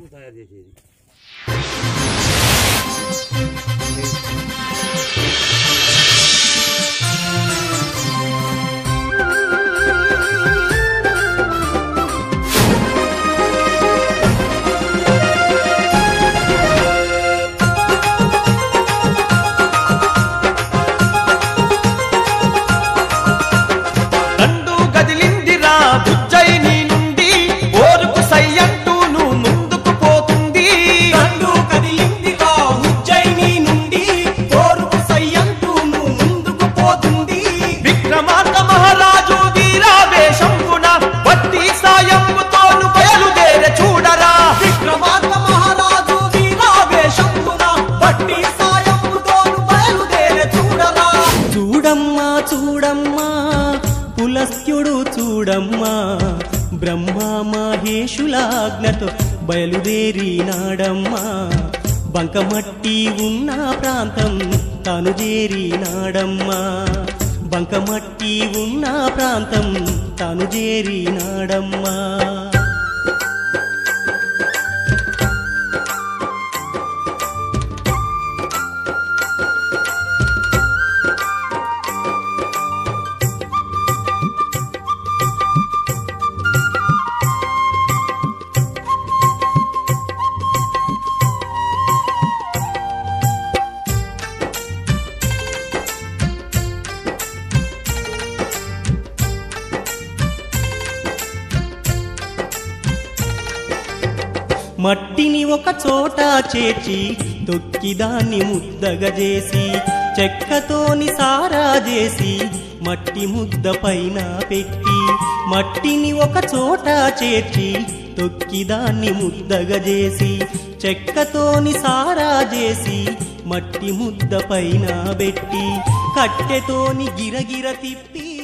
మనం తయారు చేసేది దండు గదిలిందిరా బుజ్జయిని నుండి ఓరుకు సయ్యంటూ నువ్వు ముందుకు పోతుంది దండు కదిలిందిగా ఉజ్జయిని నుండి కోరుకు సయ్యంటూ నువ్వు ముందుకు పోతుంది విక్రమార్క మహారాజు వీరావేశంపున వట్టి సాయంతోను బయలుదేర చూడరా విక్రమార్క మహారాజు వీరావేశంపున బట్టి సాయముతోను బయలుదేరే చూడరా చూడమ్మా చూడమ్మా పులస్త్యుడు చూడమ్మా బ్రహ్మ మహేషులాజ్ఞతో బయలుదేరినాడమ్మా బంకమట్టి ఉన్న ప్రాంతం తను చేరినాడమ్మా బంకమట్టి ఉన్న ప్రాంతం తను చేరినాడమ్మా మట్టిని ఒక చోట చేర్చి తొక్కి దాన్ని ముద్దగా చేసి చెక్కతోని సారా చేసి మట్టి ముద్ద పైన పెట్టి మట్టిని ఒక చోట చేర్చి తొక్కి దాన్ని ముద్దగా చేసి చెక్కతోని సారా చేసి మట్టి ముద్ద పైన పెట్టి కట్టెతోని గిరగిర తిప్పి